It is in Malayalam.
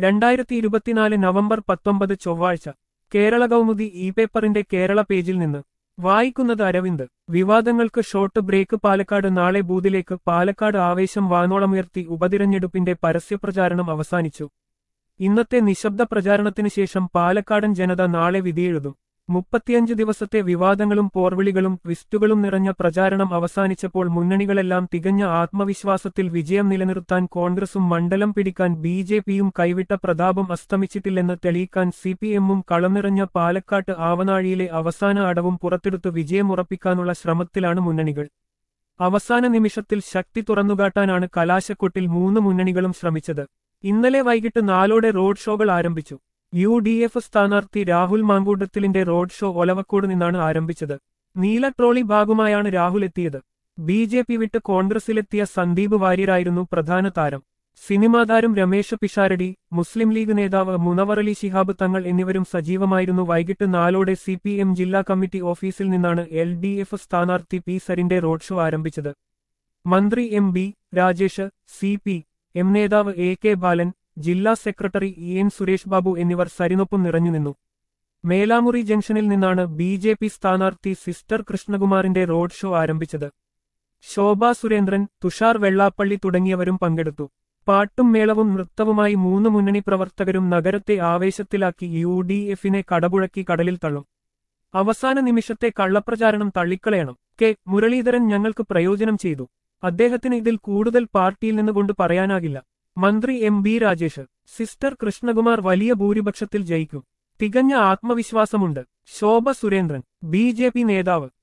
രണ്ടായിരത്തി ഇരുപത്തിനാല് നവംബർ പത്തൊമ്പത് ചൊവ്വാഴ്ച കേരള കൗമുദി ഇ പേപ്പറിന്റെ കേരള പേജിൽ നിന്ന് വായിക്കുന്നത് അരവിന്ദ് വിവാദങ്ങൾക്ക് ഷോർട്ട് ബ്രേക്ക് പാലക്കാട് നാളെ ബൂത്തിലേക്ക് പാലക്കാട് ആവേശം വാനോളമുയർത്തി ഉപതിരഞ്ഞെടുപ്പിന്റെ പരസ്യപ്രചാരണം അവസാനിച്ചു ഇന്നത്തെ നിശബ്ദ പ്രചാരണത്തിന് ശേഷം പാലക്കാടൻ ജനത നാളെ വിധിയെഴുതും മുപ്പത്തിയഞ്ച് ദിവസത്തെ വിവാദങ്ങളും പോർവിളികളും ട്വിസ്റ്റുകളും നിറഞ്ഞ പ്രചാരണം അവസാനിച്ചപ്പോൾ മുന്നണികളെല്ലാം തികഞ്ഞ ആത്മവിശ്വാസത്തിൽ വിജയം നിലനിർത്താൻ കോൺഗ്രസും മണ്ഡലം പിടിക്കാൻ ബി ജെ പിയും കൈവിട്ട പ്രതാപം അസ്തമിച്ചിട്ടില്ലെന്ന് തെളിയിക്കാൻ സി പി എമ്മും കളനിറഞ്ഞ പാലക്കാട്ട് ആവനാഴിയിലെ അവസാന അടവും പുറത്തെടുത്ത് വിജയമുറപ്പിക്കാനുള്ള ശ്രമത്തിലാണ് മുന്നണികൾ അവസാന നിമിഷത്തിൽ ശക്തി തുറന്നുകാട്ടാനാണ് കലാശക്കൊട്ടിൽ മൂന്ന് മുന്നണികളും ശ്രമിച്ചത് ഇന്നലെ വൈകിട്ട് നാലോടെ റോഡ് ഷോകൾ ആരംഭിച്ചു യു ഡി എഫ് സ്ഥാനാർത്ഥി രാഹുൽ മാങ്കൂട്ടത്തിലിന്റെ റോഡ് ഷോ ഒലവക്കോട് നിന്നാണ് ആരംഭിച്ചത് നീല ട്രോളി ഭാഗമായാണ് രാഹുൽ എത്തിയത് ബി ജെ പി വിട്ട് കോൺഗ്രസിലെത്തിയ സന്ദീപ് വാര്യരായിരുന്നു പ്രധാന താരം സിനിമാ താരം രമേശ് പിഷാരടി മുസ്ലിം ലീഗ് നേതാവ് മുനവറലി ശിഹാബ് തങ്ങൾ എന്നിവരും സജീവമായിരുന്നു വൈകിട്ട് നാലോടെ സി പി എം ജില്ലാ കമ്മിറ്റി ഓഫീസിൽ നിന്നാണ് എൽ ഡി എഫ് സ്ഥാനാർത്ഥി പി സരിന്റെ റോഡ് ഷോ ആരംഭിച്ചത് മന്ത്രി M B Rajesh C P M നേതാവ് എ കെ ബാലൻ ജില്ലാ secretary E N Suresh Babu എന്നിവർ സരിനൊപ്പം നിറഞ്ഞുനിന്നു മേലാമുറി ജംഗ്ഷനിൽ നിന്നാണ് ബി ജെ പി സ്ഥാനാർത്ഥി സിസ്റ്റർ കൃഷ്ണകുമാറിന്റെ റോഡ് ഷോ ആരംഭിച്ചത് ശോഭ സുരേന്ദ്രൻ തുഷാർ വെള്ളാപ്പള്ളി തുടങ്ങിയവരും പങ്കെടുത്തു പാട്ടും മേളവും നൃത്തവുമായി മൂന്ന് മുന്നണി പ്രവർത്തകരും നഗരത്തെ ആവേശത്തിലാക്കി യു ഡി എഫിനെ കടപുഴക്കി കടലിൽ തള്ളും അവസാന നിമിഷത്തെ കള്ളപ്രചാരണം തള്ളിക്കളയണം കെ മുരളീധരൻ ഞങ്ങൾക്ക് പ്രയോജനം ചെയ്തു അദ്ദേഹത്തിന് ഇതിൽ കൂടുതൽ പാർട്ടിയിൽ നിന്നുകൊണ്ട് പറയാനാകില്ല മന്ത്രി എം ബി രാജേഷ് സിസ്റ്റർ കൃഷ്ണകുമാർ വലിയ ഭൂരിപക്ഷത്തിൽ ജയിക്കും തികഞ്ഞ ആത്മവിശ്വാസമുണ്ട് Shobha Surendran B J P നേതാവ്